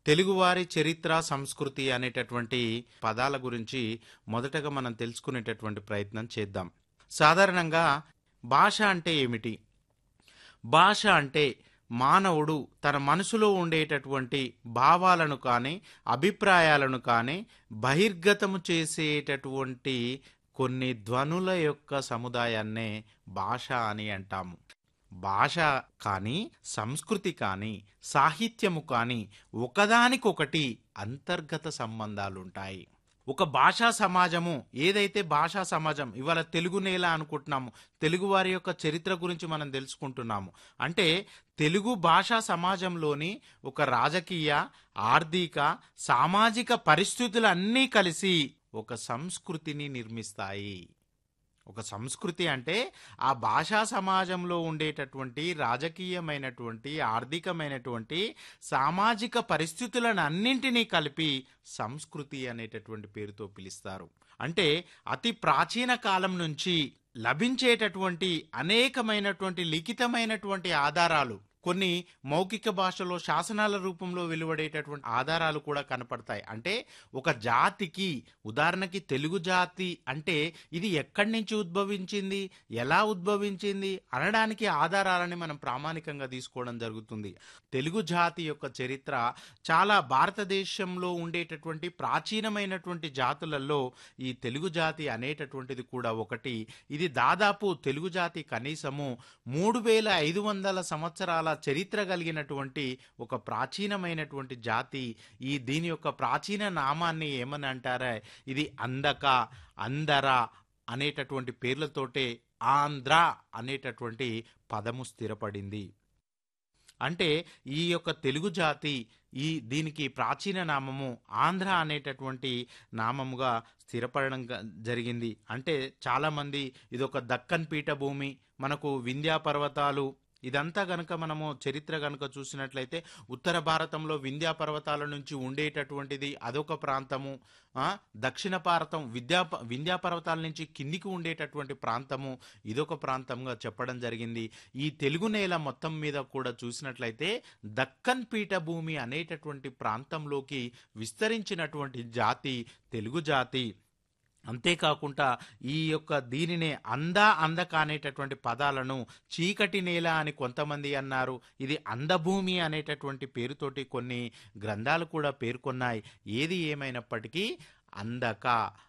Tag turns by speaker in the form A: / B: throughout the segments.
A: తెలుగువారి చరిత్ర సంస్కృతి అనేటటువంటి పదాల గురించి మొదటగా మనం తెలుసుకునేటటువంటి ప్రయత్నం చేద్దాం సాధారణంగా భాష అంటే ఏమిటి భాష అంటే మానవుడు తన మనసులో ఉండేటటువంటి భావాలను కానీ అభిప్రాయాలను కానీ బహిర్గతము చేసేటటువంటి కొన్ని ధ్వనుల యొక్క సముదాయాన్నే భాష అని అంటాము భాష కానీ సంస్కృతి కానీ సాహిత్యము కానీ ఒకదానికొకటి అంతర్గత సంబంధాలుంటాయి ఒక భాషా సమాజము ఏదైతే భాషా సమాజం ఇవాళ తెలుగు నేల అనుకుంటున్నాము తెలుగు వారి యొక్క చరిత్ర గురించి మనం తెలుసుకుంటున్నాము అంటే తెలుగు భాషా సమాజంలోని ఒక రాజకీయ ఆర్థిక సామాజిక పరిస్థితులన్నీ కలిసి ఒక సంస్కృతిని నిర్మిస్తాయి ఒక సంస్కృతి అంటే ఆ భాషా సమాజంలో ఉండేటటువంటి రాజకీయమైనటువంటి ఆర్థికమైనటువంటి సామాజిక పరిస్థితులను అన్నింటినీ కలిపి సంస్కృతి అనేటటువంటి పేరుతో పిలుస్తారు అంటే అతి ప్రాచీన కాలం నుంచి లభించేటటువంటి అనేకమైనటువంటి లిఖితమైనటువంటి ఆధారాలు కొన్ని మౌఖిక భాషలో శాసనాల రూపంలో వెలువడేటటువంటి ఆధారాలు కూడా కనపడతాయి అంటే ఒక జాతికి ఉదాహరణకి తెలుగు జాతి అంటే ఇది ఎక్కడి నుంచి ఉద్భవించింది ఎలా ఉద్భవించింది అనడానికి ఆధారాలని మనం ప్రామాణికంగా తీసుకోవడం జరుగుతుంది తెలుగు జాతి యొక్క చరిత్ర చాలా భారతదేశంలో ఉండేటటువంటి ప్రాచీనమైనటువంటి జాతులలో ఈ తెలుగు జాతి అనేటటువంటిది కూడా ఒకటి ఇది దాదాపు తెలుగు జాతి కనీసము మూడు వేల ఐదు వందల సంవత్సరాల చరిత్ర కలిగినటువంటి ఒక ప్రాచీనమైనటువంటి జాతి ఈ దీని యొక్క ప్రాచీన నామాన్ని ఏమని అంటారా ఇది అందక అందర అనేటటువంటి పేర్లతోటే ఆంధ్ర అనేటటువంటి పదము స్థిరపడింది అంటే ఈ యొక్క తెలుగు జాతి ఈ దీనికి ప్రాచీన నామము ఆంధ్ర అనేటటువంటి నామముగా స్థిరపడడం గ- జరిగింది అంటే చాలామంది ఇది ఒక దక్కన్ పీఠభూమి మనకు వింధ్యా పర్వతాలు ఇదంతా గనక మనము చరిత్ర గనక చూసినట్లయితే ఉత్తర భారతంలో వింధ్యా పర్వతాల నుంచి ఉండేటటువంటిది అదొక ప్రాంతము ఆ, దక్షిణ భారతం విద్యా వింధ్యా పర్వతాల నుంచి కిందికి ఉండేటటువంటి ప్రాంతము ఇదొక ప్రాంతంగా చెప్పడం జరిగింది ఈ తెలుగు నేల మొత్తం మీద కూడా చూసినట్లయితే దక్కన్ పీఠభూమి అనేటటువంటి ప్రాంతంలోకి విస్తరించినటువంటి జాతి తెలుగు జాతి అంతేకాకుండా ఈ యొక్క దీనినే అంద అందక అనేటటువంటి పదాలను చీకటి నేల అని కొంతమంది అన్నారు ఇది అందభూమి అనేటటువంటి పేరుతోటి కొన్ని గ్రంథాలు కూడా పేర్కొన్నాయి ఏది ఏమైనప్పటికీ అందక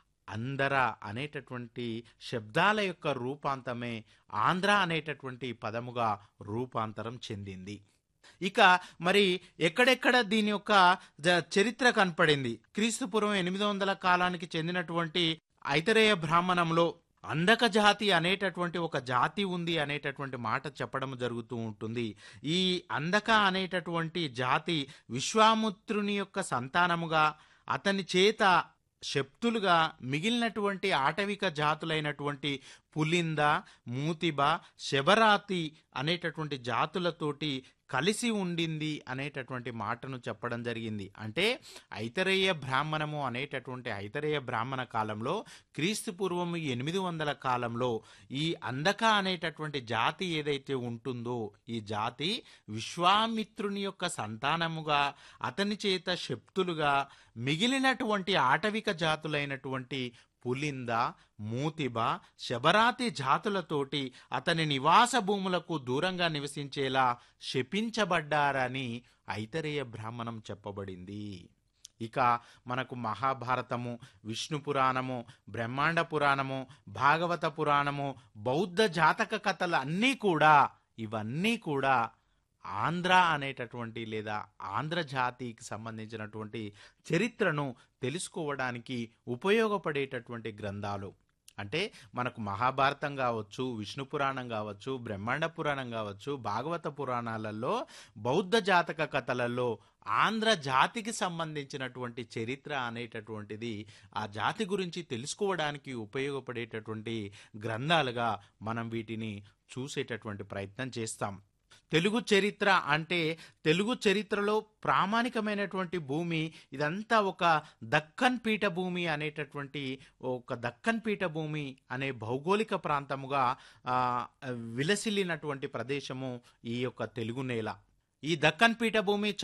A: అందర అనేటటువంటి శబ్దాల యొక్క రూపాంతమే ఆంధ్ర అనేటటువంటి పదముగా రూపాంతరం చెందింది ఇక మరి ఎక్కడెక్కడ దీని యొక్క జ- చరిత్ర కనపడింది క్రీస్తుపూర్వం ఎనిమిది వందల కాలానికి చెందినటువంటి ఐతరేయ బ్రాహ్మణంలో అందక జాతి అనేటటువంటి ఒక జాతి ఉంది అనేటటువంటి మాట చెప్పడం జరుగుతూ ఉంటుంది ఈ అందక అనేటటువంటి జాతి విశ్వామిత్రుని యొక్క సంతానముగా అతని చేత శక్తులుగా మిగిలినటువంటి ఆటవిక జాతులైనటువంటి పులింద మూతిబ శబరాతి అనేటటువంటి జాతులతోటి కలిసి ఉండింది అనేటటువంటి మాటను చెప్పడం జరిగింది అంటే ఐతరేయ బ్రాహ్మణము అనేటటువంటి ఐతరేయ బ్రాహ్మణ కాలంలో క్రీస్తు పూర్వం ఎనిమిది వందల కాలంలో ఈ అందక అనేటటువంటి జాతి ఏదైతే ఉంటుందో ఈ జాతి విశ్వామిత్రుని యొక్క సంతానముగా అతని చేత శక్తులుగా మిగిలినటువంటి ఆటవిక జాతులైనటువంటి పులింద మూతిబ శబరాతి జాతులతోటి అతని నివాస భూములకు దూరంగా నివసించేలా శపించబడ్డారని ఐతరేయ బ్రాహ్మణం చెప్పబడింది ఇక మనకు మహాభారతము విష్ణు పురాణము బ్రహ్మాండ పురాణము భాగవత పురాణము బౌద్ధ జాతక కథలు అన్నీ కూడా ఇవన్నీ కూడా ఆంధ్ర అనేటటువంటి లేదా ఆంధ్ర జాతికి సంబంధించినటువంటి చరిత్రను తెలుసుకోవడానికి ఉపయోగపడేటటువంటి గ్రంథాలు అంటే మనకు మహాభారతం కావచ్చు విష్ణు పురాణం కావచ్చు బ్రహ్మాండ పురాణం కావచ్చు భాగవత పురాణాలలో బౌద్ధ జాతక కథలలో ఆంధ్ర జాతికి సంబంధించినటువంటి చరిత్ర అనేటటువంటిది ఆ జాతి గురించి తెలుసుకోవడానికి ఉపయోగపడేటటువంటి గ్రంథాలుగా మనం వీటిని చూసేటటువంటి ప్రయత్నం చేస్తాం తెలుగు చరిత్ర అంటే తెలుగు చరిత్రలో ప్రామాణికమైనటువంటి భూమి ఇదంతా ఒక దక్కన్ పీఠభూమి అనేటటువంటి ఒక దక్కన్ పీఠభూమి అనే భౌగోళిక ప్రాంతముగా ఆ, విలసిల్లినటువంటి ప్రదేశము ఈ యొక్క తెలుగు నేల ఈ దక్కన్ పీఠభూమి